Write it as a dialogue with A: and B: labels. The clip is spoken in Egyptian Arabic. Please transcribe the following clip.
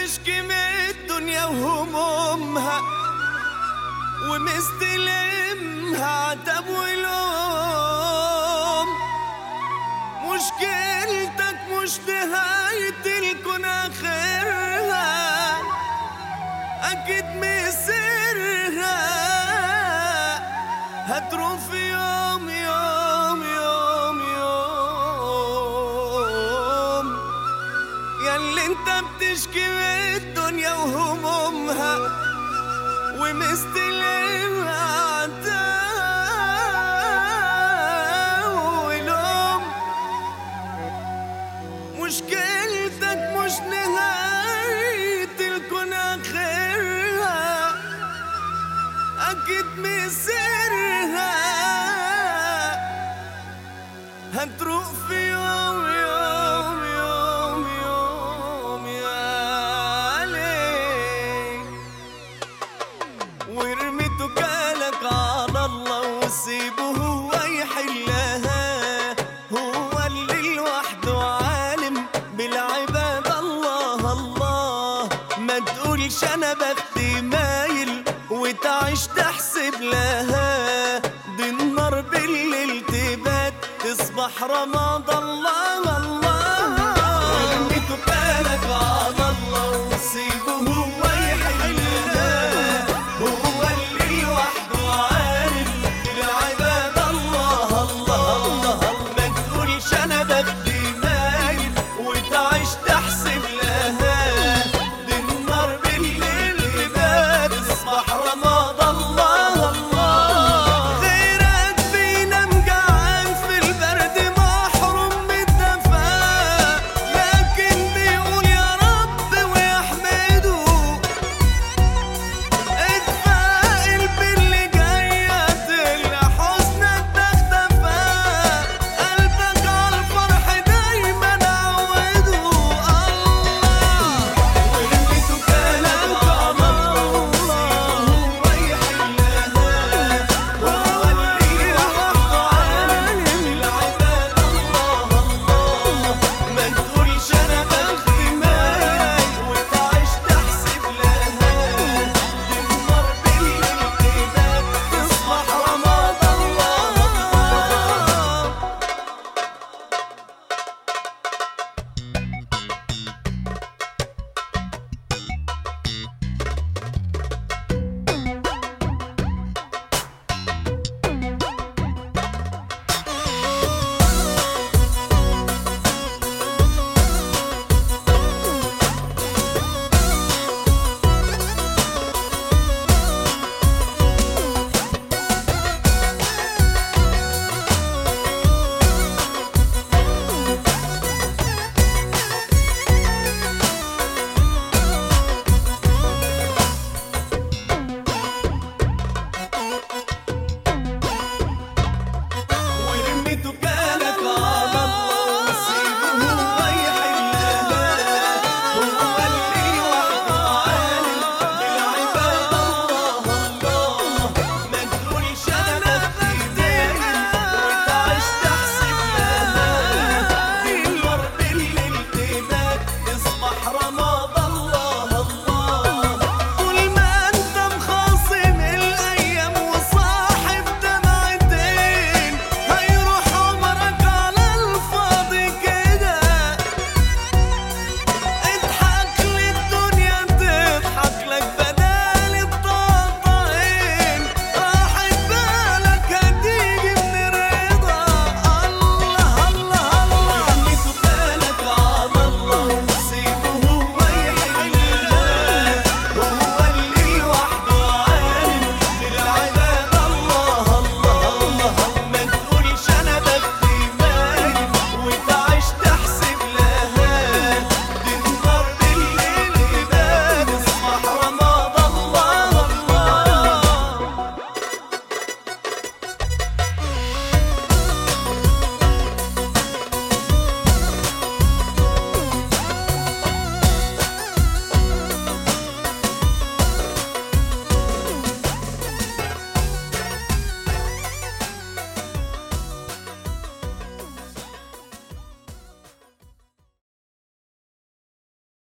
A: بتشكي من الدنيا وهمومها ومستلمها عتب ولوم مشكلتك مش نهاية الكون آخرها أكيد مصيرها هتروح في يوم يوم يوم يوم ياللي انت بتشكي من الدنيا وهمومها ومستلمها عتاب ولوم مشكلتك مش نهاية الكون آخرها أكيد مصيرها هتروح في يوم يوم يوم يوم يا ليل وارمي توكالك على الله وسيبه هو يحلها هو اللي لوحده عالم بالعباد الله الله ما تقولش انا بختي مايل وتعيش تحسب لها دي النار بالليل تبات تصبح رمضان الله